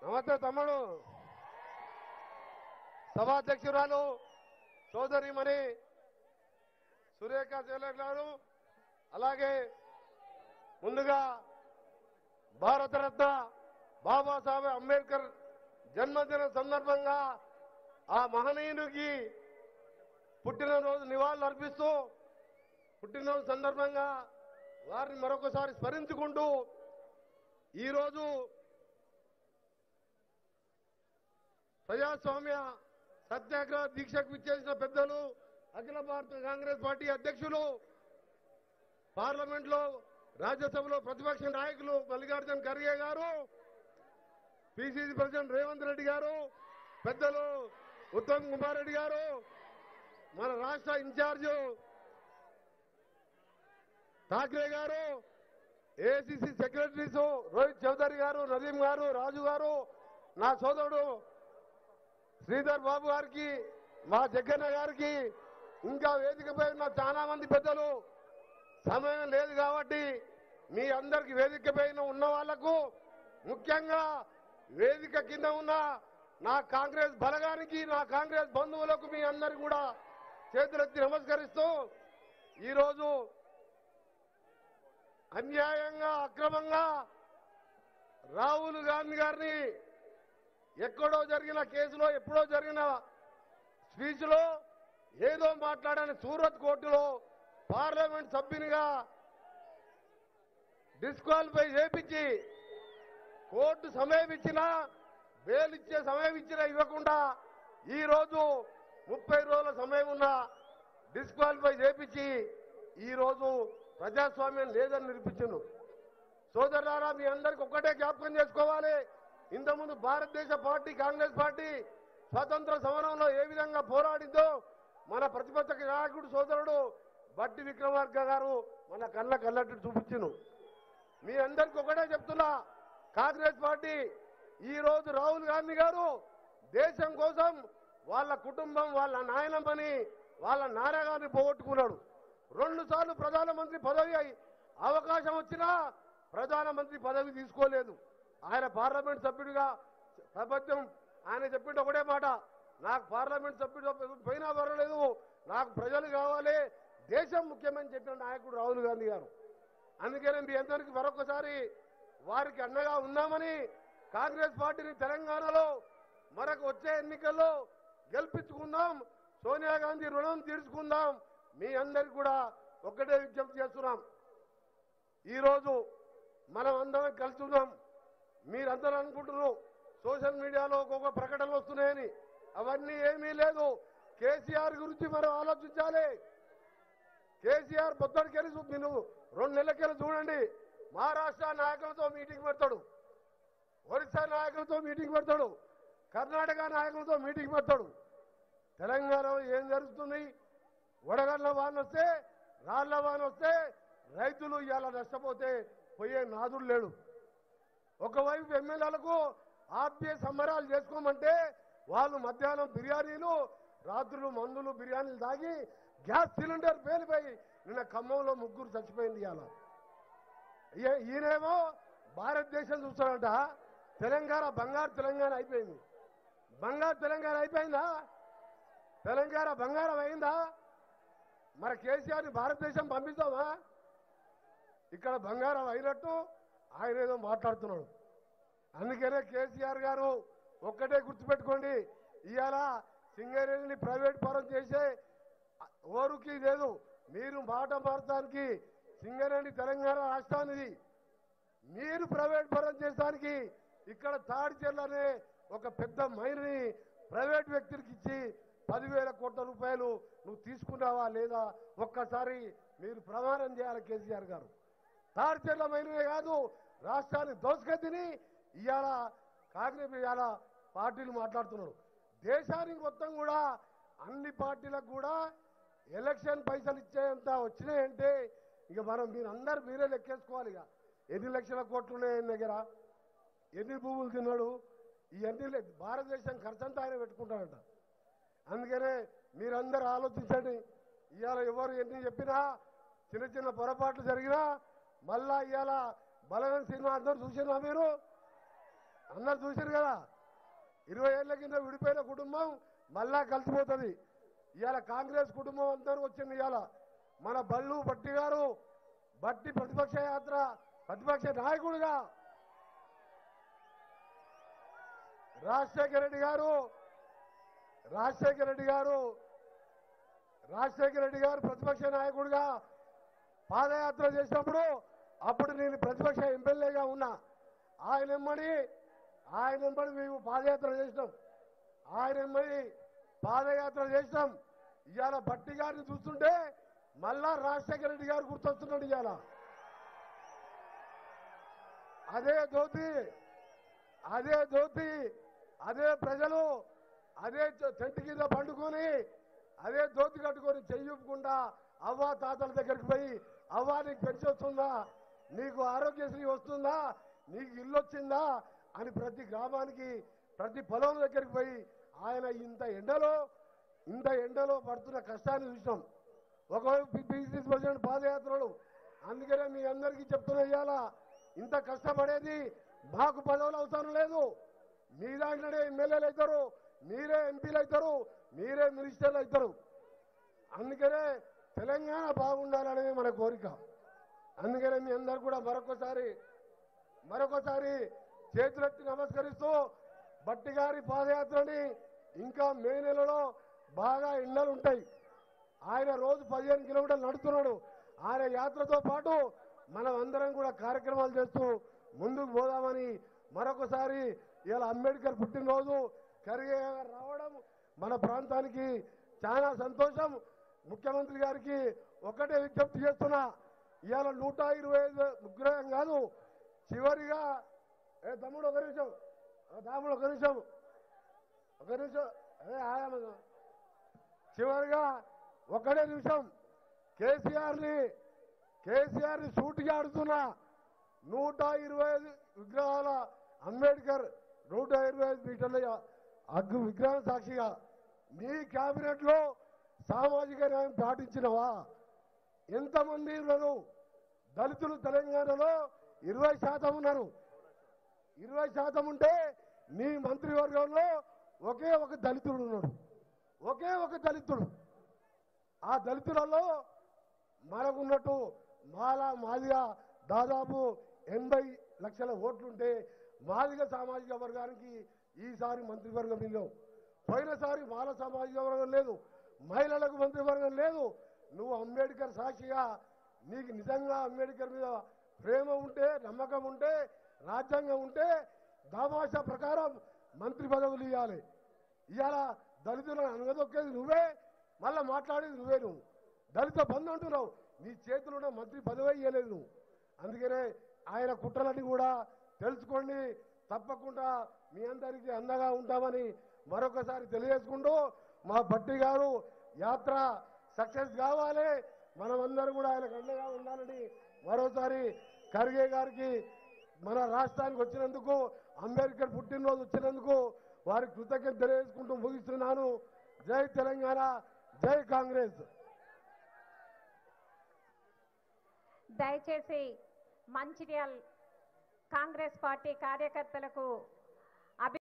నమస్తే తమ్ముడు సభాధ్యక్షురాలు సోదరిమణి సురేఖ శైలజ్ గారు అలాగే ముందుగా భారతరత్న బాబాసాహెబ్ అంబేద్కర్ జన్మదిన సందర్భంగా ఆ మహనీయునికి పుట్టినరోజు నివాళులు అర్పిస్తూ పుట్టినరోజు సందర్భంగా వారిని మరొకసారి స్మరించుకుంటూ ఈరోజు ప్రజాస్వామ్య సత్యాగ్రహ దీక్షకు విచ్చేసిన పెద్దలు అఖిల భారత కాంగ్రెస్ పార్టీ అధ్యక్షులు పార్లమెంట్ లో రాజ్యసభలో ప్రతిపక్ష నాయకులు మల్లికార్జున ఖర్గే గారు పిసిసి ప్రెసిడెంట్ రేవంత్ రెడ్డి గారు పెద్దలు ఉత్తమ్ కుమార్ రెడ్డి గారు మన రాష్ట్ర ఇన్ఛార్జ్ ఠాక్రే గారు ఏసీసీ సెక్రటరీస్ రోహిత్ చౌదరి గారు నదీం గారు రాజు గారు నా సోదరుడు శ్రీధర్ బాబు గారికి మా జగ్గన్న గారికి ఇంకా వేదికపై ఉన్న చాలా మంది పెద్దలు సమయం లేదు కాబట్టి మీ అందరికి వేదిక పైన ఉన్న వాళ్లకు ముఖ్యంగా వేదిక కింద ఉన్న నా కాంగ్రెస్ బలగానికి నా కాంగ్రెస్ బంధువులకు మీ అందరికి కూడా చేతులెత్తి నమస్కరిస్తూ ఈరోజు అన్యాయంగా అక్రమంగా రాహుల్ గాంధీ గారిని ఎక్కడో జరిగిన కేసులో ఎప్పుడో జరిగిన స్పీచ్ లో ఏదో మాట్లాడని సూరత్ కోర్టులో పార్లమెంట్ సభ్యునిగా డిస్క్వాలిఫై చేపించి కోర్టు సమయం ఇచ్చినా బెయిల్ ఇచ్చే సమయం ఇచ్చినా ఇవ్వకుండా ఈ రోజు ముప్పై రోజుల సమయం ఉన్న డిస్క్వాలిఫై చేపించి ఈ రోజు ప్రజాస్వామ్యం లేదని నిరూపించను సోదరులారా మీ అందరికి ఒక్కటే జ్ఞాపకం చేసుకోవాలి ఇంతకుముందు భారతదేశ పార్టీ కాంగ్రెస్ పార్టీ స్వతంత్ర సమరంలో ఏ విధంగా పోరాడిందో మన ప్రతిపక్ష నాయకుడు సోదరుడు బట్టి విక్రమార్క గారు మన కళ్ళ కళ్ళట్టు చూపించును మీ అందరికి ఒకటే చెప్తున్నా కాంగ్రెస్ పార్టీ ఈ రోజు రాహుల్ గాంధీ గారు దేశం కోసం వాళ్ళ కుటుంబం వాళ్ళ నాయనమ్మని వాళ్ళ నాన్నగారిని పోగొట్టుకున్నాడు రెండు సార్లు ప్రధానమంత్రి పదవి అయి అవకాశం వచ్చినా ప్రధానమంత్రి పదవి తీసుకోలేదు ఆయన పార్లమెంట్ సభ్యుడిగా ప్రపంచం ఆయన చెప్పిండు ఒకటే మాట నాకు పార్లమెంట్ సభ్యుడు పోయినా పర్వాలేదు నాకు ప్రజలు కావాలి దేశం ముఖ్యమని చెప్పిన నాయకుడు రాహుల్ గాంధీ గారు అందుకనే మీ అందరికీ మరొకసారి వారికి అండగా ఉన్నామని కాంగ్రెస్ పార్టీని తెలంగాణలో మరొక వచ్చే ఎన్నికల్లో గెలిపించుకుందాం సోనియా గాంధీ రుణం తీర్చుకుందాం మీ అందరికి కూడా ఒక్కటే విజ్ఞప్తి చేస్తున్నాం ఈరోజు మనం అందరం కలిసి ఉన్నాం మీరందరూ అనుకుంటున్నారు సోషల్ మీడియాలో ఒక్కొక్క ప్రకటనలు వస్తున్నాయని అవన్నీ ఏమీ లేదు కేసీఆర్ గురించి మనం ఆలోచించాలి కేసీఆర్ పొద్దుడికెళ్ళి చూ- మీరు రెండు నెలలకెళ్ళి చూడండి మహారాష్ట్ర నాయకులతో మీటింగ్ పెడతాడు ఒరిస్సా నాయకులతో మీటింగ్ పెడతాడు కర్ణాటక నాయకులతో మీటింగ్ పెడతాడు తెలంగాణలో ఏం జరుగుతుంది వడగళ్ళ వాన వస్తే రాళ్ల వాన వస్తే రైతులు ఇవాళ నష్టపోతే పోయే నాదుడు లేడు ఒకవైపు ఎమ్మెల్యేలకు ఆప్య సంబరాలు చేసుకోమంటే వాళ్ళు మధ్యాహ్నం బిర్యానీలు రాత్రులు మందులు బిర్యానీలు తాగి గ్యాస్ సిలిండర్ పేలిపోయి నిన్న ఖమ్మంలో ముగ్గురు చచ్చిపోయింది ఇవాళ ఈ- ఈయనేమో భారతదేశం చూస్తాడంట తెలంగాణ బంగారు తెలంగాణ అయిపోయింది బంగారు తెలంగాణ అయిపోయిందా తెలంగాణ బంగారం అయిందా మరి కేసీఆర్ని భారతదేశం పంపిస్తామా ఇక్కడ బంగారం అయినట్టు ఆయన ఏదో మాట్లాడుతున్నాడు అందుకనే కేసీఆర్ గారు ఒక్కటే గుర్తుపెట్టుకోండి ఇవాళ సింగరేణిని ప్రైవేట్ పరం చేసే ఓరుకి లేదు మీరు మాట మారటానికి సింగరేణి తెలంగాణ రాష్ట్రానిది మీరు ప్రైవేట్ పరం చేయడానికి ఇక్కడ తాడిచెర్ల అనే ఒక పెద్ద మైన్ని ప్రైవేట్ వ్యక్తులకు ఇచ్చి పదివేల కోట్ల రూపాయలు నువ్వు తీసుకున్నావా లేదా ఒక్కసారి మీరు ప్రమాణం చేయాలి కేసీఆర్ గారు తాడిచెర్ల మైనమే కాదు రాష్ట్రాన్ని దోసుకెత్తిని ఇవాళ కాంగ్రెస్ ఇవాళ పార్టీలు మాట్లాడుతున్నారు దేశానికి మొత్తం కూడా అన్ని పార్టీలకు కూడా ఎలక్షన్ పైసలు ఇచ్చేంత వచ్చినాయంటే ఇక మనం మీరు అందరు మీరే లెక్కేసుకోవాలి ఇక ఎన్ని లక్షల కోట్లు ఉన్నాయి ఆయన దగ్గర ఎన్ని భూములు తిన్నాడు ఇవన్నీ లే- భారతదేశం ఖర్చంతా ఆయన పెట్టుకుంటాడంట అందుకనే మీరందరూ ఆలోచించండి ఇవాళ ఎవరు ఎన్ని చెప్పినా చిన్న చిన్న పొరపాట్లు జరిగినా మళ్ళా ఇవాళ బలగం సినిమా అందరూ చూసినా మీరు అందరు చూసారు కదా ఇరవై ఏళ్ల కింద విడిపోయిన కుటుంబం మళ్ళా కలిసిపోతుంది ఇవాళ కాంగ్రెస్ కుటుంబం అందరూ వచ్చింది ఇవాళ మన బళ్ళు బట్టి గారు బట్టి ప్రతిపక్ష యాత్ర ప్రతిపక్ష నాయకుడిగా రాజశేఖర రెడ్డి గారు రాజశేఖర రెడ్డి గారు రాజశేఖర రెడ్డి గారు ప్రతిపక్ష నాయకుడిగా పాదయాత్ర చేసినప్పుడు అప్పుడు నేను ప్రతిపక్ష ఎమ్మెల్యేగా ఉన్నా ఆయన ఎమ్మడి ఆయన ఎమ్మడి మేము పాదయాత్ర చేసినాం ఆయన ఎమ్మడి పాదయాత్ర చేసినాం ఇవాళ బట్టి గారిని చూస్తుంటే మళ్ళా రాజశేఖర రెడ్డి గారు గుర్తొస్తున్నాడు ఇవాళ అదే ధోతి అదే ధోతి అదే ప్రజలు అదే చె- చెట్టు కింద పండుకొని అదే ధోతి కట్టుకొని చెయ్యుకుండా అవ్వ తాతల దగ్గరికి పోయి అవ్వ నీకు పెన్షన్ వస్తుందా నీకు ఆరోగ్యశ్రీ వస్తుందా నీకు ఇల్లు వచ్చిందా అని ప్రతి గ్రామానికి ప్రతి పొలం దగ్గరికి పోయి ఆయన ఇంత ఎండలో ఇంత ఎండలో పడుతున్న కష్టాన్ని చూసినాం ఒకవైపు బీసీ ప్రెసిడెంట్ పాదయాత్రలు అందుకనే మీ అందరికీ చెప్తున్నా ఇవాళ ఇంత కష్టపడేది మాకు పదవులు అవసరం లేదు మీ దాంట్లోనే ఎమ్మెల్యేలు అవుతారు మీరే ఎంపీలు అవుతారు మీరే మినిస్టర్లు అవుతారు అందుకనే తెలంగాణ బాగుండాలనేది మన కోరిక అందుకనే మీ అందరు కూడా మరొకసారి మరొకసారి చేతులెత్తి నమస్కరిస్తూ బట్టి గారి పాదయాత్రని ఇంకా మే నెలలో బాగా ఎండలు ఉంటాయి ఆయన రోజు పదిహేను కిలోమీటర్లు నడుస్తున్నాడు ఆయన యాత్రతో పాటు మనం అందరం కూడా కార్యక్రమాలు చేస్తూ ముందుకు పోదామని మరొకసారి ఇలా అంబేద్కర్ పుట్టినరోజు ఖర్గే గారు రావడం మన ప్రాంతానికి చాలా సంతోషం ముఖ్యమంత్రి గారికి ఒకటే విజ్ఞప్తి చేస్తున్నా ఇవాళ నూట ఇరవై ఐదు విగ్రహం కాదు చివరిగా ఏ తమ్ముడు ఒక నిమిషం ఆ తమ్ముడు ఒక నిమిషం ఒక నిమిషం అదే ఆయామ చివరిగా ఒకటే నిమిషం కేసీఆర్ ని కేసీఆర్ ని సూటిగా ఆడుతున్నా నూట ఇరవై ఐదు విగ్రహాల అంబేద్కర్ నూట ఇరవై ఐదు మీటర్ల అగ్గు విగ్రహం సాక్షిగా నీ కేబినెట్ లో సామాజిక న్యాయం పాటించినవా ఎంతమంది ఉన్నారు దళితులు తెలంగాణలో ఇరవై శాతం ఉన్నారు ఇరవై శాతం ఉంటే నీ మంత్రివర్గంలో ఒకే ఒక దళితుడు ఉన్నాడు ఒకే ఒక దళితుడు ఆ దళితులలో మనకున్నట్టు మాల మాదిగా దాదాపు ఎనభై లక్షల ఓట్లుంటే మాదిగ సామాజిక వర్గానికి ఈసారి మంత్రివర్గం లేవు పోయినసారి మాల సామాజిక వర్గం లేదు మహిళలకు మంత్రివర్గం లేదు నువ్వు అంబేద్కర్ సాక్షిగా నీకు నిజంగా అంబేద్కర్ మీద ప్రేమ ఉంటే నమ్మకం ఉంటే రాజ్యాంగం ఉంటే దామాషా ప్రకారం మంత్రి పదవులు ఇవ్వాలి ఇవాళ దళితులను అనగదొక్కేది నువ్వే మళ్ళా మాట్లాడేది నువ్వే నువ్వు దళిత బంధు అంటున్నావు నీ చేతిలో మంత్రి పదవి ఇవ్వలేదు నువ్వు అందుకనే ఆయన కుట్రలన్నీ కూడా తెలుసుకోండి తప్పకుండా మీ అందరికీ అండగా ఉంటామని మరొకసారి తెలియజేసుకుంటూ మా భట్టి గారు యాత్ర సక్సెస్ కావాలి మనమందరం కూడా ఆయనకు అండగా ఉండాలని మరోసారి ఖర్గే గారికి మన రాష్ట్రానికి వచ్చినందుకు అంబేద్కర్ పుట్టినరోజు వచ్చినందుకు వారి కృతజ్ఞత తెలియజేసుకుంటూ ముగిస్తున్నాను జై తెలంగాణ జై కాంగ్రెస్ దయచేసి మంచిర్యాల్ కాంగ్రెస్ పార్టీ కార్యకర్తలకు